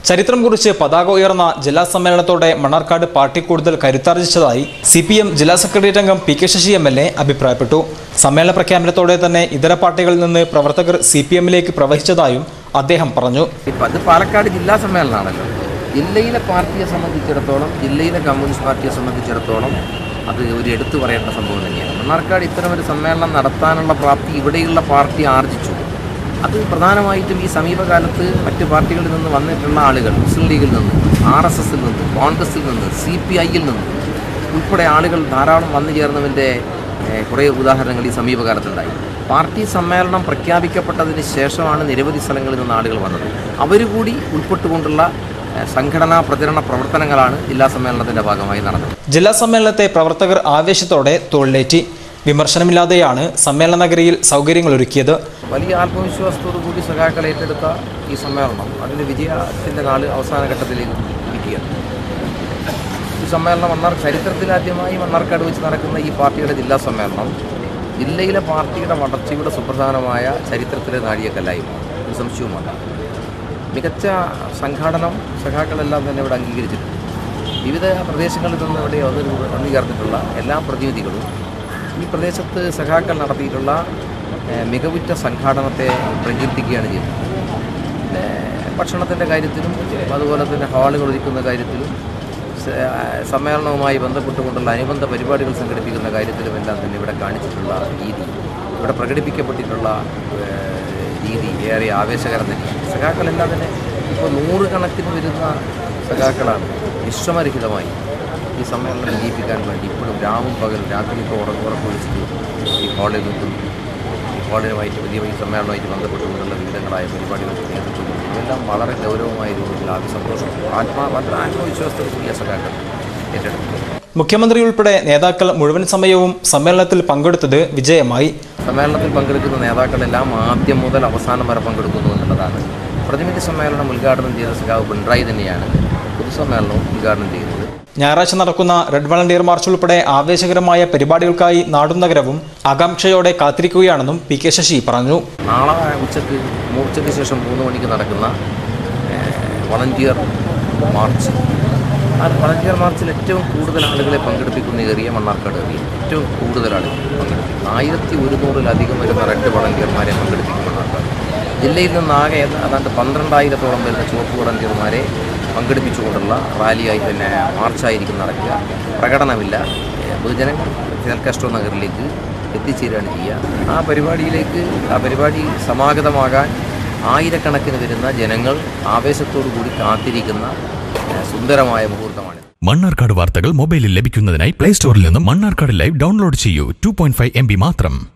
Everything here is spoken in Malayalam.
ചരിത്രം കുറിച്ച് പതാക ഉയർന്ന ജില്ലാ സമ്മേളനത്തോടെ മണ്ണാർക്കാട് പാർട്ടി കൂടുതൽ കരുത്താർജിച്ചതായി സി പി എം ജില്ലാ സെക്രട്ടേറിയറ്റ് അംഗം P K Sasi M L A അഭിപ്രായപ്പെട്ടു സമ്മേളന പ്രഖ്യാപനത്തോടെ തന്നെ ഇതര പാർട്ടികളിൽ നിന്ന് പ്രവർത്തകർ സി പി എമ്മിലേക്ക് പ്രവഹിച്ചതായും അദ്ദേഹം പറഞ്ഞു ഇപ്പം അത് പാലക്കാട് ജില്ലാ സമ്മേളനമാണല്ലോ ജില്ലയിലെ പാർട്ടിയെ സംബന്ധിച്ചിടത്തോളം ജില്ലയിലെ കമ്മ്യൂണിസ്റ്റ് പാർട്ടിയെ സംബന്ധിച്ചിടത്തോളം അത് ഒരു എടുത്തു പറയേണ്ട സംഭവം തന്നെയാണ് മണ്ണാർക്കാട് ഇത്തരം ഒരു സമ്മേളനം നടത്താനുള്ള പ്രാപ്തി ഇവിടെയുള്ള പാർട്ടി ആർജിച്ചു അത് പ്രധാനമായിട്ടും ഈ സമീപകാലത്ത് മറ്റ് പാർട്ടികളിൽ നിന്ന് വന്നിട്ടുള്ള ആളുകൾ മുസ്ലിം ലീഗിൽ നിന്ന് ആർ എസ് എസിൽ നിന്ന് കോൺഗ്രസിൽ നിന്ന് സി പി ഐയിൽ നിന്ന് ഉൾപ്പെടെ ആളുകൾ ധാരാളം വന്നു ചേർന്നതിൻ്റെ ഏഹ്, കുറേ ഉദാഹരണങ്ങൾ ഈ സമീപകാലത്തുണ്ടായി പാർട്ടി സമ്മേളനം പ്രഖ്യാപിക്കപ്പെട്ടതിന് ശേഷമാണ് നിരവധി സ്ഥലങ്ങളിൽ നിന്ന് ആളുകൾ വന്നത് അവർ കൂടി ഉൾപ്പെട്ടുകൊണ്ടുള്ള ഏഹ്, സംഘടനാ പ്രചരണ പ്രവർത്തനങ്ങളാണ് ജില്ലാ സമ്മേളനത്തിൻ്റെ ഭാഗമായി നടന്നത് ജില്ലാ സമ്മേളനത്തെ പ്രവർത്തകർ ആവേശത്തോടെ തോളിലേറ്റി വിമർശനമില്ലാതെയാണ് സമ്മേളന നഗരിയിൽ സൗകര്യങ്ങൾ ഒരുക്കിയത് വലിയ ആത്മവിശ്വാസത്തോടു കൂടി സഖാക്കൾ ഏറ്റെടുത്ത ഈ സമ്മേളനം അതിൻ്റെ വിജയത്തിൻ്റെ നാള് അവസാന ഘട്ടത്തിലേക്ക് ഇരിക്കുകയാണ് ഈ സമ്മേളനം മണ്ണാർ ചരിത്രത്തിലാദ്യമായി മണ്ണാർക്കാട് വെച്ച് നടക്കുന്ന ഈ പാർട്ടിയുടെ ജില്ലാ സമ്മേളനം ജില്ലയിലെ പാർട്ടിയുടെ വളർച്ചയുടെ സുപ്രധാനമായ ചരിത്രത്തിലെ നാഴികക്കല്ലായിരുന്നു ഒരു സംശയവുമല്ല മികച്ച സംഘാടനം സഖാക്കളെല്ലാം തന്നെ ഇവിടെ അംഗീകരിച്ചിട്ടുണ്ട് വിവിധ പ്രദേശങ്ങളിൽ നിന്ന് ഇവിടെ വന്നു വന്നു ചേർന്നിട്ടുള്ള എല്ലാ പ്രതിനിധികളും ഈ പ്രദേശത്ത് സഖാക്കൾ നടത്തിയിട്ടുള്ള ഏഹ്, മികവുറ്റ സംഘാടനത്തെ പ്രകീർത്തിക്കുകയാണ് ചെയ്യുന്നത് പിന്നെ ഭക്ഷണത്തിൻ്റെ കാര്യത്തിലും അതുപോലെ തന്നെ ഹാളുകൾ ഒരുക്കുന്ന കാര്യത്തിലും സ- സമ്മേളനവുമായി ബന്ധപ്പെട്ടുകൊണ്ടുള്ള അനുബന്ധ പരിപാടികൾ സംഘടിപ്പിക്കുന്ന കാര്യത്തിലും എല്ലാം തന്നെ ഇവിടെ കാണിച്ചിട്ടുള്ള രീതി ഇവിടെ പ്രകടിപ്പിക്കപ്പെട്ടിട്ടുള്ള ഏഹ്, രീതി ഏറെ ആവേശകരം തന്നെയാണ് സഖാക്കളെല്ലാം തന്നെ ഇപ്പോൾ നൂറുകണക്കിന് വരുന്ന സഖാക്കളാണ് വിശ്രമരഹിതമായി ഈ സമ്മേളനം വിജയിപ്പിക്കാൻ വേണ്ടി ഇപ്പോഴും രാവും പകലും രാത്രിയൊക്കെ ഉറങ്ങ ഉറപ്പൊഴിച്ചിട്ട് ഈ ഹാളിൽ നിന്നും ഈ ഹാളിനുമായിട്ട് വലിയ വലിയ സമ്മേളനമായിട്ട് ബന്ധപ്പെട്ടുകൊണ്ടുള്ള വിവിധങ്ങളായ പരിപാടികൾ നേതൃത്വം കൊടുക്കുന്നു. ഇതെല്ലാം വളരെ ഗൗരവമായ രൂപത്തിൽ ആദ്യ സന്തോഷം ആത്മാ വളരെ ആത്മവിശ്വാസത്തോടു കൂടിയ സഖാക്കൾ ഏറ്റെടുത്തു മുഖ്യമന്ത്രി ഉൾപ്പെടെ നേതാക്കൾ മുഴുവൻ സമയവും സമ്മേളനത്തിൽ പങ്കെടുത്തത് വിജയമായി സമ്മേളനത്തിൽ പങ്കെടുക്കുന്ന നേതാക്കളെല്ലാം ആദ്യം മുതൽ അവസാനം വരെ പങ്കെടുക്കുന്നു എന്നുള്ളതാണ് പ്രതിനിധി സമ്മേളനം ഉദ്ഘാടനം ചെയ്ത സഖാവ് പിണറായി തന്നെയാണ് പൊതുസമ്മേളനവും ഉദ്ഘാടനം ചെയ്യുന്നത് ഞായറാഴ്ച നടക്കുന്ന റെഡ് വളണ്ടിയർ മാർച്ച് ഉൾപ്പെടെ ആവേശകരമായ പരിപാടികൾക്കായി നാടും നഗരവും ആകാംക്ഷയോടെ കാത്തിരിക്കുകയാണെന്നും പി കെ ശശി പറഞ്ഞു നാളെ ഉച്ചയ്ക്ക് ഉച്ചയ്ക്ക് ശേഷം മൂന്ന് മണിക്ക് നടക്കുന്ന വളണ്ടിയർ മാർച്ച് ആ വളണ്ടിയർ മാർച്ചിൽ ഏറ്റവും കൂടുതൽ ആളുകളെ പങ്കെടുപ്പിക്കുന്ന ഏറിയ മണ്ണാർക്കാട് ഏറിയ ഏറ്റവും കൂടുതൽ ആളുകൾ പങ്കെടുപ്പിക്കും ആയിരത്തി ഒരുന്നൂറിലധികം വരുന്ന റെഡ് വളണ്ടിയർമാരെ പങ്കെടുപ്പിക്കും മണ്ണാർക്കാട് ജില്ലയിൽ നിന്നാകെ ഏത- ഏതാണ്ട് പന്ത്രണ്ടായിരത്തോളം വരുന്ന ചുവപ്പ് വളണ്ടിയർമാരെ പങ്കെടുപ്പിച്ചുകൊണ്ടുള്ള റാലിയായി തന്നെ മാർച്ചായിരിക്കും നടക്കുക പ്രകടനമില്ല ഏഹ് പൊതുജനങ്ങൾ കെൽക്കസ്റ്റോ നഗറിലേക്ക് എത്തിച്ചേരുകയാണ് ചെയ്യുക ആ പരിപാടിയിലേക്ക് ആ പരിപാടി സമാഗതമാകാൻ ആയിരക്കണക്കിന് വരുന്ന ജനങ്ങൾ ആവേശത്തോടു കൂടി കാത്തിരിക്കുന്ന ഏഹ്, സുന്ദരമായ മുഹൂർത്തമാണ് മണ്ണാർക്കാട് വാർത്തകൾ മൊബൈലിൽ ലഭിക്കുന്നതിനായി പ്ലേ സ്റ്റോറിൽ നിന്നും മണ്ണാർക്കാട് ലൈവ് ഡൗൺലോഡ് ചെയ്യൂ two point five M B മാത്രം